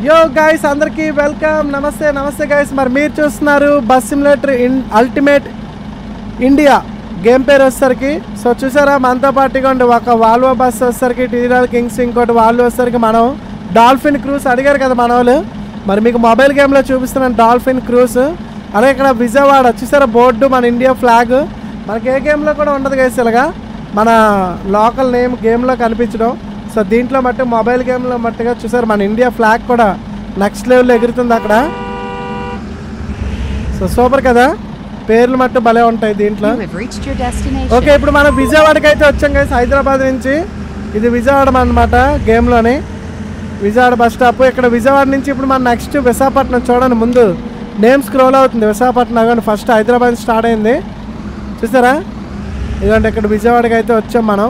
యో గైస్ అందరికీ వెల్కమ్ నమస్తే నమస్తే గైస్ మరి మీరు చూస్తున్నారు bus simulator in ultimate India game పేరు వచ్చేసరికి సో చూసారా మనతో పాటుగా ఉండి ఒక వాల్వో బస్ వచ్చేసరికి టీరాల్ కింగ్స్ ఇంకోటి వాళ్ళు వచ్చేసరికి మనం డాల్ఫిన్ క్రూస్ అడిగారు కదా మన వాళ్ళు మరి మీకు మొబైల్ గేమ్లో చూపిస్తున్నాను డాల్ఫిన్ క్రూస్ అలాగే ఇక్కడ విజయవాడ చూసారా బోర్డు మన ఇండియా ఫ్లాగ్ మనకి ఏ గేమ్లో కూడా ఉండదు గైస్ ఇలాగా మన లోకల్ నేమ్ గేమ్లో కనిపించడం సో దీంట్లో మట్టి మొబైల్ గేమ్లో మట్టుగా చూసారు మన ఇండియా ఫ్లాగ్ కూడా నెక్స్ట్ లెవెల్లో ఎగురుతుంది అక్కడ సో సూపర్ కదా పేర్లు మట్టు భలే ఉంటాయి దీంట్లో You have reached your destination. Okay ఇప్పుడు మనం విజయవాడకి అయితే వచ్చాం కదా హైదరాబాద్ నుంచి ఇది విజయవాడ అనమాట గేమ్లోని విజయవాడ బస్ స్టాప్ ఇక్కడ విజయవాడ నుంచి ఇప్పుడు మన నెక్స్ట్ విశాఖపట్నం చూడండి ముందు నేమ్ స్క్రోల్ అవుతుంది విశాఖపట్నం అగండి ఫస్ట్ హైదరాబాద్ స్టార్ట్ అయింది చూసారా ఇదిగోండి ఇక్కడ విజయవాడకి అయితే వచ్చాం మనం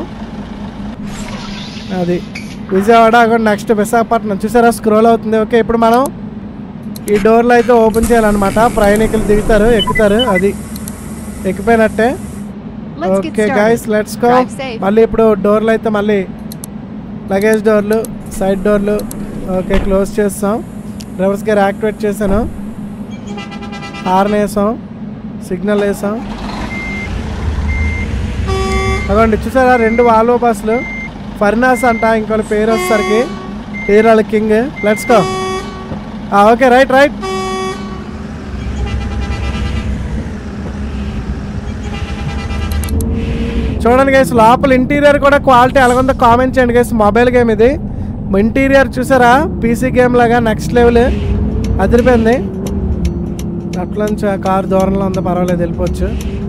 అది విజయవాడ అగండి నెక్స్ట్ విశాఖపట్నం చూసారా స్క్రోల్ అవుతుంది ఓకే ఇప్పుడు మనం ఈ డోర్లు అయితే ఓపెన్ చేయాలన్నమాట ప్రయాణికులు దిగుతారు ఎక్కుతారు అది ఎక్కిపోయినట్టే Let's get okay started. Guys let's go Drive safe. మళ్ళీ ఇప్పుడు డోర్లు అయితే మళ్ళీ లగేజ్ డోర్లు సైడ్ డోర్లు ఓకే క్లోజ్ చేస్తాం రివర్స్ గేర్ యాక్టివేట్ చేశాను హార్న్ వేసాం సిగ్నల్ వేసాం అదండి చూసారా రెండు వాల్వో బస్సులు ఫర్నాస్ అంట ఇంకోటి పేరు వచ్చేసరికి పేరాల king let's go okay right right చూడండి గైస్ లోపల ఇంటీరియర్ కూడా క్వాలిటీ ఎలాగుందో కామెంట్ చేయండి గైస్ మొబైల్ గేమ్ ఇది ఇంటీరియర్ చూసారా పీసీ గేమ్ లాగా నెక్స్ట్ లెవెల్ అదిరిపోయింది అట్లా నుంచి ఆ కార్ దూరంలో ఉందో పర్వాలేదు వెళ్ళిపోవచ్చు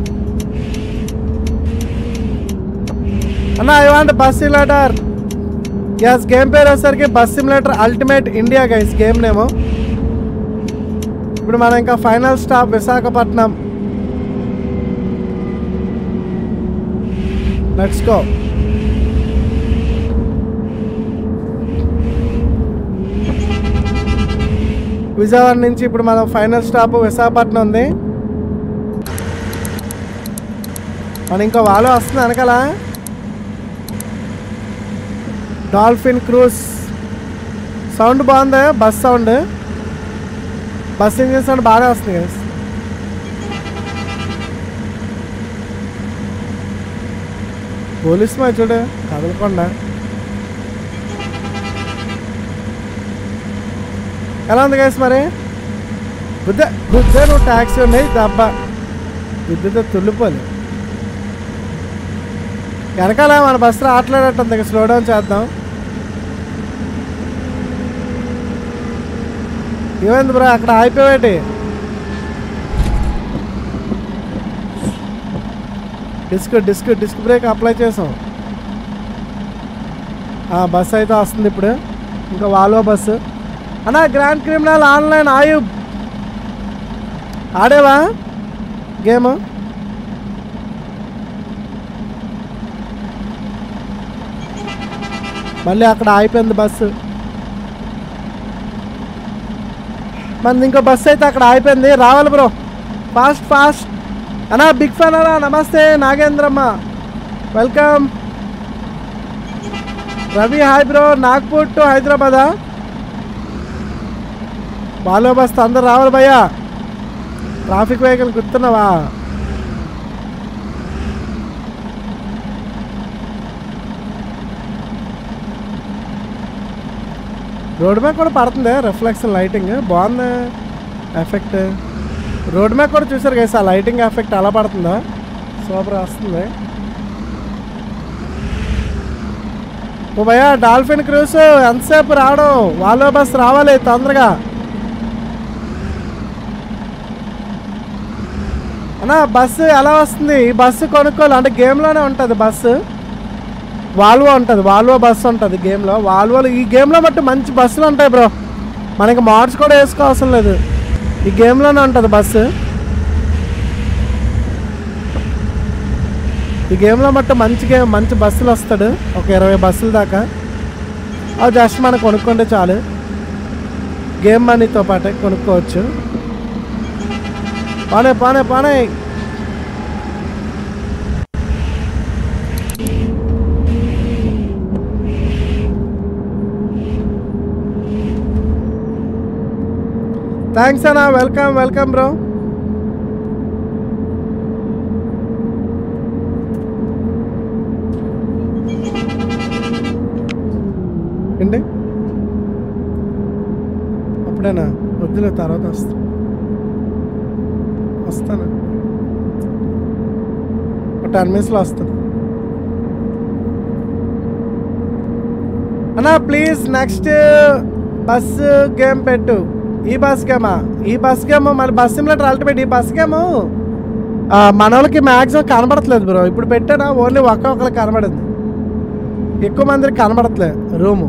అన్న I want bus simulator guys game పేరు వచ్చేసరికి bus simulator ultimate India guys game నేమో ఇప్పుడు మనం ఇంకా final stop Visakhapatnam let's go Vijayawada నుంచి ఇప్పుడు మనం ఫైనల్ స్టాప్ విశాఖపట్నం ఉంది మనం ఇంకా వాళ్ళు వస్తుంది వెనకాల డాల్ఫిన్ క్రూజ్ సౌండ్ బాగుంది bus sound bus engine sound బాగా వస్తుంది guys. పోలీస్ మా చూడు కదలకుండా ఎలా ఉంది గైస్ మరి బుద్ధ బుద్ధ నువ్వు ట్యాక్సీ ఉన్నాయి దెబ్బ బుద్ధితో తుల్లిపోలే వెనకాల మన బస్సు ఆటలాడట్టుంది ఇక స్లో డౌన్ చేద్దాం ఏమైంది బ్రో అక్కడ ఆగిపోయాటి disc disc disc brake apply చేసాం ఆ, బస్సు అయితే వస్తుంది ఇప్పుడు ఇంకా వాల్వో బస్సు అన్నా గ్రాండ్ క్రిమినల్ ఆన్లైన్ ఆయు ఆడేవా గేమ్ మళ్ళీ అక్కడ ఆగిపోయింది బస్సు మనది ఇంకో బస్సు అయితే అక్కడ ఆగిపోయింది రావాలి బ్రో ఫాస్ట్ ఫాస్ట్ అన్నా బిగ్ ఫ్యాన్ అన్నా నమస్తే Nagendramma welcome Ravi hi bro Nagpur to హైదరాబాదా బాలో బస్ అందరు రావాలి భయ్యా ట్రాఫిక్ వెహికల్ గుర్తున్నావా రోడ్ మీద కూడా పడుతుంది రిఫ్లెక్షన్ లైటింగ్ బాగుంది ఎఫెక్ట్ రోడ్ మీద కూడా చూసారు కదా ఆ లైటింగ్ ఎఫెక్ట్ అలా పడుతుందా సూపర్ వస్తుంది ఓ భయ్యా డాల్ఫిన్ క్రూస్ ఎంతసేపు రావడం వాళ్ళ బస్ రావాలి తొందరగా అన్నా బస్సు ఎలా వస్తుంది ఈ బస్సు కొనుక్కోవాలి అంటే గేమ్లోనే ఉంటుంది బస్సు వాల్వో ఉంటుంది వాల్వో బస్సు ఉంటుంది గేమ్లో వాల్వోలు ఈ గేమ్లో బట్టి మంచి బస్సులు ఉంటాయి బ్రో మనకి మోడ్స్ కూడా వేసుకోవసరం లేదు ఈ గేమ్లోనే ఉంటుంది బస్సు ఈ గేమ్లో మట్టు మంచి గేమ్ మంచి బస్సులు వస్తాడు ఒక ఇరవై బస్సుల దాకా అవి జస్ట్ మనం కొనుక్కుంటే చాలు గేమ్ మనీతో పాటే కొనుక్కోవచ్చు పానే పానే పానే థ్యాంక్స్ అన్న వెల్కమ్ వెల్కమ్ బ్రో ఏంటి అప్పుడేనా వద్దులే తర్వాత వస్తా వస్తాను ఒక టెన్ మినిట్స్లో వస్తాను అన్నా ప్లీజ్ నెక్స్ట్ బస్ గేమ్ పెట్టు ఈ బస్ గేమా ఈ బస్ గేమ్ మళ్ళీ బస్ సిమ్లెటర్ అల్టిమేట్ ఈ బస్ గేమ్ మన వాళ్ళకి మ్యాక్సిమం కనబడట్లేదు బ్రో ఇప్పుడు పెట్టానా ఓన్లీ ఒక్క ఒక్కరికి కనబడింది ఎక్కువ మందికి కనబడట్లేదు రూము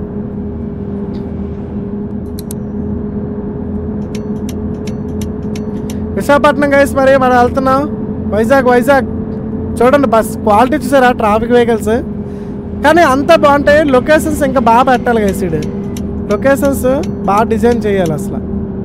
విశాఖపట్నం గైస్ మరి మనం వెళ్తున్నాం వైజాగ్ వైజాగ్ చూడండి బస్ క్వాలిటీ చూసారా ట్రాఫిక్ వెహికల్స్ కానీ అంత బాగుంటాయి లొకేషన్స్ ఇంకా బాగా పెట్టాలి గైస్ ఇడు లొకేషన్స్ బాగా డిజైన్ చేయాలి అసలు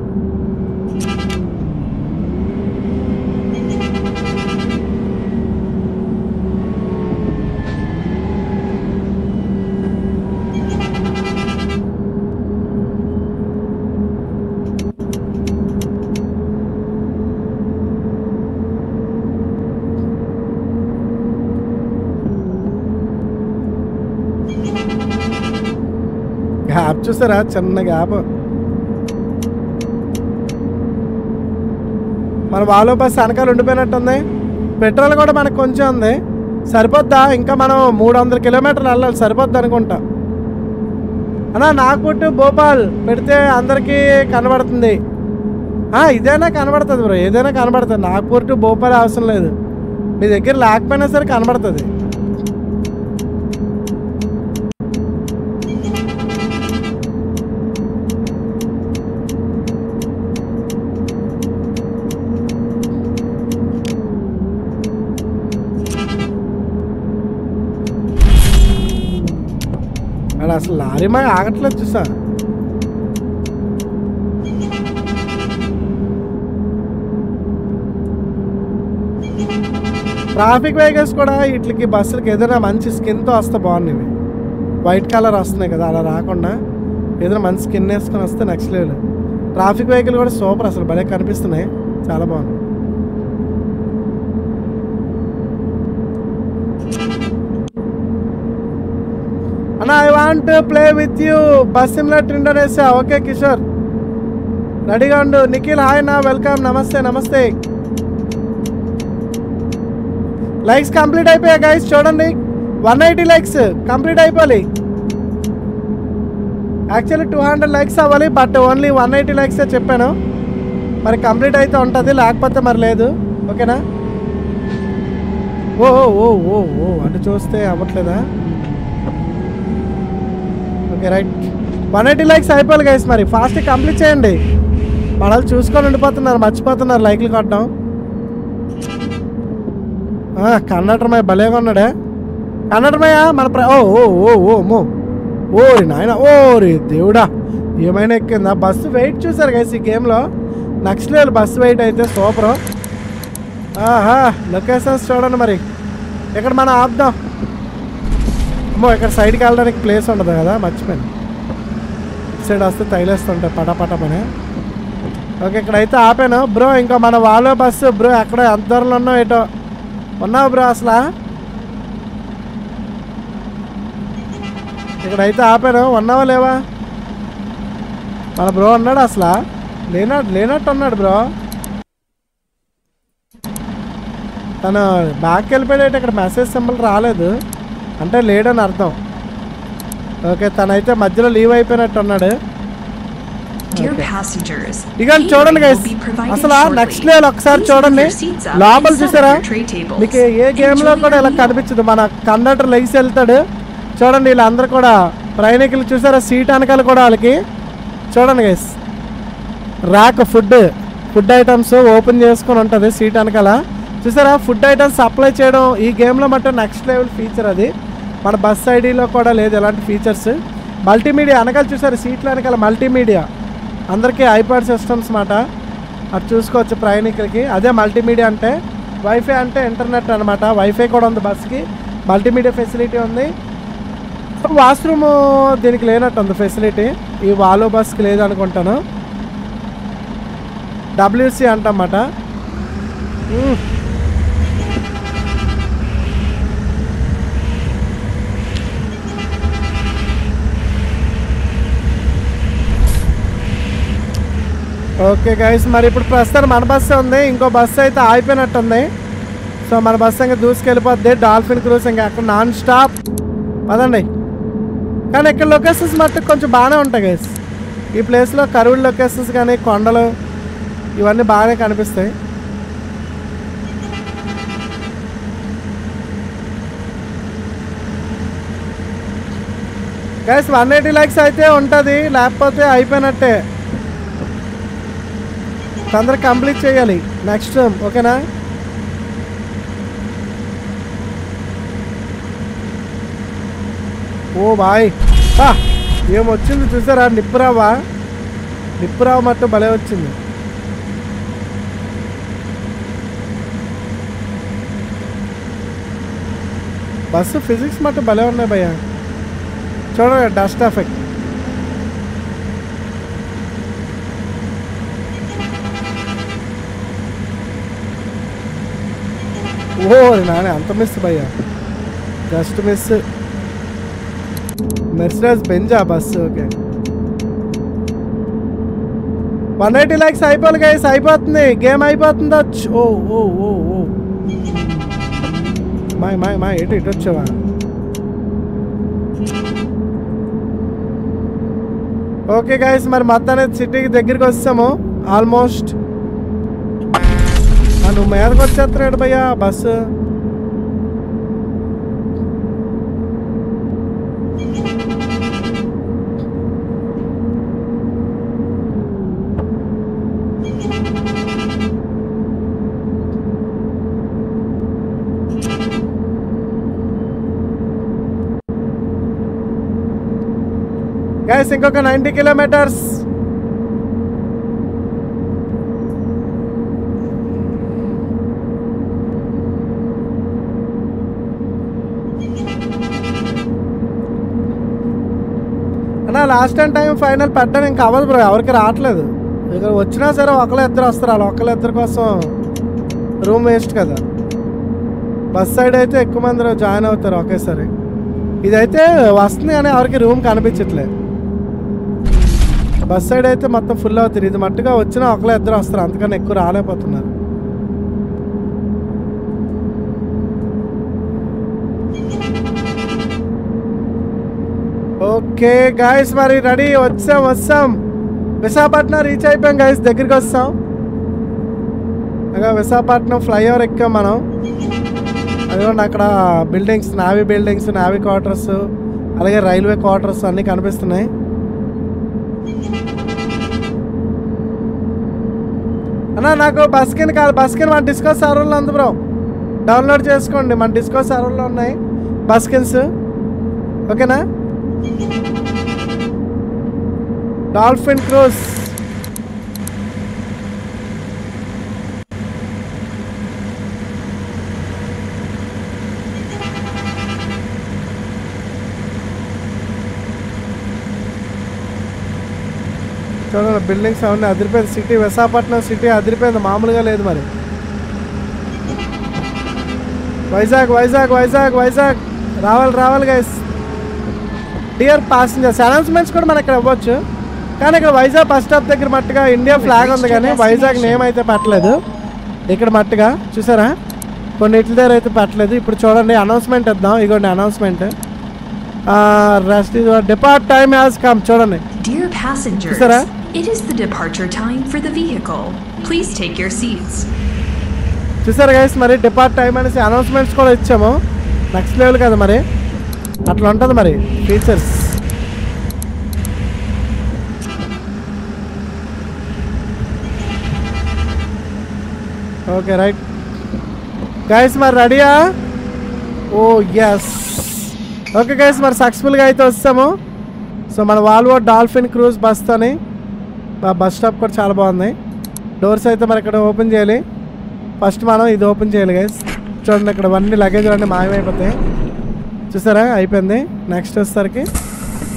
గ్యాప్ చూసారా చిన్న గ్యాప్ మన వాలో బస్ వెనకాల ఉండిపోయినట్టుంది పెట్రోల్ కూడా మనకు కొంచెం ఉంది సరిపోద్దా ఇంకా మనం మూడు వందల కిలోమీటర్లు వెళ్ళాలి సరిపోద్ది అనుకుంటా అన్నా నాగ్పుట్టు భోపాల్ పెడితే అందరికీ కనబడుతుంది ఆ, ఇదైనా కనబడుతుంది బ్రో ఏదైనా కనబడుతుంది నాగ్పూర్ టు భోపాల్ అవసరం లేదు మీ దగ్గర లేకపోయినా సరే కనబడుతుంది అక్కడ అసలు లారీ మా ఆగట్లేదు చూసా ట్రాఫిక్ వెహికల్స్ కూడా వీటికి బస్సులకి ఏదైనా మంచి స్కిన్తో వస్తే బాగున్నాయి వైట్ కలర్ వస్తున్నాయి కదా అలా రాకుండా ఏదైనా మంచి స్కిన్ వేసుకొని వస్తే నెక్స్ట్ లెవెల్ ట్రాఫిక్ వెహికల్ కూడా సూపర్ అసలు భలే కనిపిస్తున్నాయి చాలా బాగుంది అన్న I want play with you bus simulator Indonesia okay Kishore రెడీగా ఉండు నిఖిల్ హాయ్ నా వెల్కమ్ నమస్తే నమస్తే లైక్స్ కంప్లీట్ అయిపోయాయి గైస్ చూడండి వన్ ఎయిటీ లైక్స్ కంప్లీట్ అయిపోవాలి యాక్చువల్లీ టూ హండ్రెడ్ లైక్స్ అవ్వాలి బట్ ఓన్లీ వన్ ఎయిటీ లైక్సే చెప్పాను మరి కంప్లీట్ అయితే ఉంటుంది లేకపోతే మరి లేదు ఓకేనా ఓ ఓ ఓ ఓ ఓ అటు చూస్తే అవ్వట్లేదా okay right one eighty likes అయిపోవాలి గైస్ మరి ఫాస్ట్ కంప్లీట్ చేయండి మనల్ని చూసుకొని ఉండిపోతున్నారు మర్చిపోతున్నారు లైక్లు కొట్టడం ఆ, కన్నడమయ్య భలేగా ఉన్నాడే కన్నడమయ్య మన ప్ర ఓ ఓ ఓ ఓ మో ఓరి నాయన ఓరి దేవుడా ఏమైనా ఎక్కిందా బస్సు వెయిట్ చూసారు గైస్ ఈ గేమ్లో నెక్స్ట్ లెవెల్ బస్సు వెయిట్ అయితే సూపర్ ఆహా లొకేషన్స్ చూడండి మరి ఇక్కడ మనం ఆపుదాం అమ్మో ఇక్కడ సైడ్కి వెళ్ళడానికి ప్లేస్ ఉండదు కదా మర్చిపోయాను ఇటు సైడ్ వస్తే తైలేస్తుంటాయి పటపట పని ఓకే ఇక్కడైతే ఆపాను బ్రో ఇంకా మన వాలో బస్సు బ్రో ఎక్కడ ఎంత దూరంలో ఉన్నావు ఏటో ఉన్నావు బ్రో అసలు ఇక్కడైతే ఆపాను ఉన్నావా లేవా మన బ్రో ఉన్నాడు అసలు లేనట్టు లేనట్టు ఉన్నాడు బ్రో తను బ్యాక్ వెళ్ళిపోయాడు ఇక్కడ మెసేజ్ సింబల్ రాలేదు అంటే లేడని అర్థం ఓకే తనైతే మధ్యలో లీవ్ అయిపోయినట్టు ఉన్నాడు Dear Okay. passengers, ఇక చూడండి catering guys will be provided అసలు shortly. నెక్స్ట్ లెవెల్ ఒకసారి Please చూడండి move your seats up లోపల and set up చూసారా your tray tables. మీకు ఏ గేమ్ లో Enjoy కూడా your ఇలా meal. కనిపించదు మన కండక్టర్ లెగ్స్ వెళ్తాడు చూడండి వీళ్ళందరూ కూడా ప్రయాణికులు చూసారా సీట్ వెనకాల కూడా వాళ్ళకి చూడండి guys rack food food items open చేసుకొని ఉంటుంది సీట్ వెనకాల చూసారా ఫుడ్ ఐటమ్స్ సప్లై చేయడం ఈ గేమ్లో మట్టు నెక్స్ట్ లెవెల్ ఫీచర్ అది మన బస్ ఐడిలో కూడా లేదు ఎలాంటి ఫీచర్స్ మల్టీమీడియా వెనకాల చూసారు సీట్ల వెనకాల మల్టీమీడియా అందరికీ ఐపాడ్ సిస్టమ్స్ మాట అది చూసుకోవచ్చు ప్రయాణికులకి అదే మల్టీమీడియా అంటే వైఫై అంటే ఇంటర్నెట్ అనమాట వైఫై కూడా ఉంది బస్కి మల్టీమీడియా ఫెసిలిటీ ఉంది వాష్రూమ్ దీనికి లేనట్టు ఉంది ఫెసిలిటీ ఈ వాలో బస్కి లేదు అనుకుంటాను డబ్ల్యూసి అంటమాట ఓకే గైస్ మరి ఇప్పుడు ప్రస్తుతం మన బస్సు ఉంది ఇంకో బస్సు అయితే ఆగిపోయినట్టుంది సో మన బస్సు ఇంకా దూసుకెళ్ళిపోద్ది డాల్ఫిన్ క్రూజ్ ఇంకా అక్కడ నాన్ స్టాప్ పదండి కానీ ఇక్కడ లొకేషన్స్ మట్టుకు కొంచెం బాగానే ఉంటాయి గైస్ ఈ ప్లేస్లో కరువుల లొకేషన్స్ కానీ కొండలు ఇవన్నీ బాగానే కనిపిస్తాయి గైస్ వన్ ఎయిటీ ల్యాక్స్ అయితే ఉంటుంది లేకపోతే అయిపోయినట్టే తొందరగా కంప్లీట్ చేయాలి నెక్స్ట్ ఓకేనా ఓ బాయ్ బా ఏం వచ్చింది చూసారా నిప్పురావా నిప్పురావ మట్టు భలే వచ్చింది బస్సు ఫిజిక్స్ మట్టు భలే ఉన్నాయి భయ్య చూడండి డస్ట్ ఎఫెక్ట్ ఓ నానే అంత మిస్ భయ్యా జస్ట్ మిస్ మెర్సిడెస్ బెంజా bus okay one eighty likes అయిపోవాలి గైస్ అయిపోతుంది గేమ్ అయిపోతుందా ఛ్, ఓ ఓ ఓ ఓ మాయ్ మాయ్ మాయ్ ఎటు ఇటు వచ్చావా ఓకే గైస్ మరి మొత్తానికి సిటీకి దగ్గరికి వస్తాము ఆల్మోస్ట్ ఆ, నువ్వు మీదకి వచ్చేస్తున్నాడు భయ్యా బస్సు గైస్ ఇంకొక నైంటీ కిలోమీటర్స్ అన్నా లాస్ట్ టైం టైం ఫైనల్ పెట్టడం ఇంకా అవ్వదు బ్రో ఎవరికి రావట్లేదు ఇక్కడ వచ్చినా సరే ఒకళ్ళ ఇద్దరు వస్తారు వాళ్ళు ఒకళ్ళ ఇద్దరు కోసం రూమ్ వేస్ట్ కదా బస్ సైడ్ అయితే ఎక్కువ మంది జాయిన్ అవుతారు ఒకేసారి ఇదైతే వస్తుంది కానీ ఎవరికి రూమ్ కనిపించట్లేదు బస్ సైడ్ అయితే మొత్తం ఫుల్ అవుతుంది ఇది మట్టుగా వచ్చినా ఒకళ్ళ ఇద్దరు వస్తారు అంతకన్నా ఎక్కువ రాలేకపోతున్నారు ఓకే గాయస్ మరి రెడీ వచ్చాం వస్తాం విశాఖపట్నం రీచ్ అయిపోయాం గాయస్ దగ్గరికి వస్తాం అగా విశాఖపట్నం ఫ్లైఓవర్ ఎక్కాం మనం అదిగోండి అక్కడ buildings navy buildings navy quarters అలాగే రైల్వే క్వార్టర్స్ అన్నీ కనిపిస్తున్నాయి అన్నా నాకు బస్ కింద కాదు బస్ కింద మన డిస్కో సర్వర్లో ఉంది బ్రో డౌన్లోడ్ చేసుకోండి మన డిస్కో సర్వర్లో ఉన్నాయి బస్ కిన్స్ ఓకేనా డాల్ఫిన్ క్రూజ్ చూడండి బిల్డింగ్స్ అవన్నీ అదిరిపోయింది సిటీ విశాఖపట్నం సిటీ అదిరిపోయింది మామూలుగా లేదు మరి వైజాగ్ వైజాగ్ వైజాగ్ వైజాగ్ రావాలి రావాలి గైస్ డియర్ ప్యాసింజర్స్ అనౌన్స్మెంట్స్ కూడా మనకి ఇక్కడ ఇవ్వచ్చు కానీ ఇక్కడ వైజాగ్ బస్ స్టాప్ దగ్గర మట్టుగా ఇండియా ఫ్లాగ్ ఉంది కానీ వైజాగ్ నేమ్ అయితే పెట్టలేదు ఇక్కడ మట్టుగా చూసారా కొన్నిటి దగ్గర అయితే పెట్టలేదు ఇప్పుడు చూడండి అనౌన్స్మెంట్ ఇద్దాం ఇగోండి announcement rest depart time has come చూడండి Dear passengers, Sarah? it is the departure time for the vehicle. Please take your seats. చూసారు గైస్ మరి డిపార్ట్ టైం అనేసి అనౌన్స్మెంట్స్ కూడా ఇచ్చాము నెక్స్ట్ లెవెల్ కదా మరి అట్లా ఉంటుంది మరి ఫీచర్స్ ఓకే రైట్ గైస్ మరి రెడీయా ఓ ఎస్ ఓకే గైస్ మరి సక్సెస్ఫుల్గా అయితే వస్తాము సో మన వాల్వో డాల్ఫిన్ క్రూజ్ బస్తోని బస్ స్టాప్ కూడా చాలా బాగుంది డోర్స్ అయితే మరి ఇక్కడ ఓపెన్ చేయాలి ఫస్ట్ మనం ఇది ఓపెన్ చేయాలి గైస్ చూడండి ఇక్కడ అన్ని లగేజ్ అన్నీ మాయమైపోతాయి చూసారా అయిపోయింది నెక్స్ట్ వచ్చేసరికి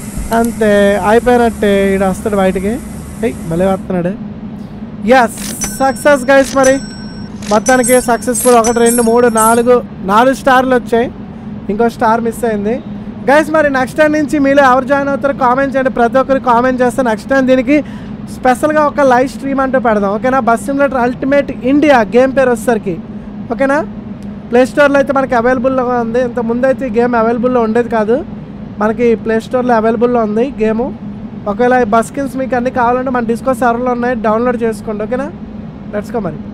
అంతే అయిపోయినట్టే ఈడ వస్తాడు బయటికి ఎయ్ భలే వస్తున్నాడు ఎస్ సక్సెస్ గైస్ మరి మొత్తానికి సక్సెస్ఫుల్ ఒకటి రెండు మూడు నాలుగు నాలుగు స్టార్లు వచ్చాయి ఇంకో స్టార్ మిస్ అయింది గైస్ మరి నెక్స్ట్ టైం నుంచి మీలో ఎవరు జాయిన్ అవుతారో కామెంట్ చేయండి ప్రతి ఒక్కరు కామెంట్ చేస్తే నెక్స్ట్ టైం దీనికి స్పెషల్గా ఒక లైవ్ స్ట్రీమ్ అంటూ పెడదాం ఓకేనా bus simulator ultimate India game పేరు వచ్చేసరికి ఓకేనా ప్లే స్టోర్లో అయితే మనకి అవైలబుల్లో ఉంది ఇంత ముందు అయితే ఈ గేమ్ అవైలబుల్లో ఉండేది కాదు మనకి ప్లే స్టోర్లో అవైలబుల్లో ఉంది గేము ఒకవేళ ఈ బస్ స్కిన్స్ మీకు అన్నీ కావాలంటే మన డిస్కో సర్వర్లో ఉన్నాయి డౌన్లోడ్ చేసుకోండి ఓకేనా లెట్స్ కో మరి